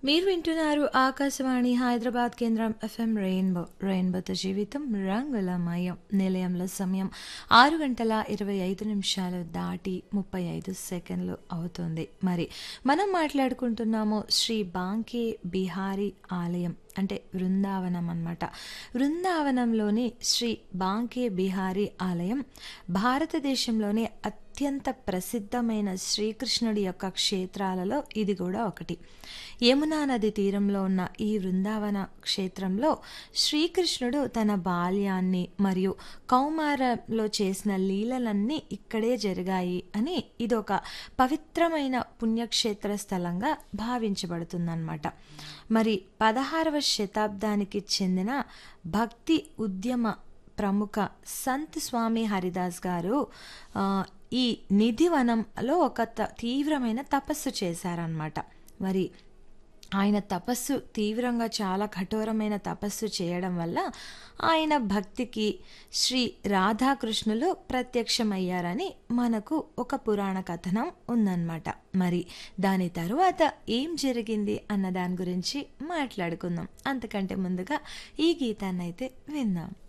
మీరు వింటున్నారు ఆకాశవాణి హైదరాబాద్ కేంద్రం ఎఫ్ఎం రెయిన్బో రెయిన్బోతో జీవితం రంగులమయం నిలయంలో సమయం ఆరు గంటల ఇరవై ఐదు నిమిషాలు దాటి ముప్పై ఐదు సెకండ్లు అవుతుంది మరి మనం మాట్లాడుకుంటున్నాము శ్రీ బాంకే బిహారీ ఆలయం అంటే బృందావనం అన్నమాట బృందావనంలోని శ్రీ బాంకే బిహారీ ఆలయం భారతదేశంలోని అత్యంత ప్రసిద్ధమైన శ్రీకృష్ణుడి యొక్క క్షేత్రాలలో ఇది కూడా ఒకటి యమునా నది తీరంలో ఉన్న ఈ బృందావన క్షేత్రంలో శ్రీకృష్ణుడు తన బాల్యాన్ని మరియు కౌమారంలో చేసిన లీలలన్నీ ఇక్కడే జరిగాయి అని ఇదొక పవిత్రమైన పుణ్యక్షేత్ర స్థలంగా భావించబడుతుందన్నమాట మరి పదహారవ శతాబ్దానికి చెందిన భక్తి ఉద్యమ ప్రముఖ సంత్ స్వామి హరిదాస్ గారు ఆ, ఈ నిధివనంలో ఒక త- తీవ్రమైన తపస్సు చేశారనమాట మరి ఆయన తపస్సు తీవ్రంగా చాలా కఠోరమైన తపస్సు చేయడం వల్ల ఆయన భక్తికి శ్రీ రాధాకృష్ణులు ప్రత్యక్షమయ్యారని మనకు ఒక పురాణ కథనం ఉందన్నమాట మరి దాని తరువాత ఏం జరిగింది అన్న దాని గురించి మాట్లాడుకుందాం అంతకంటే ముందుగా ఈ గీతాన్నైతే విందాం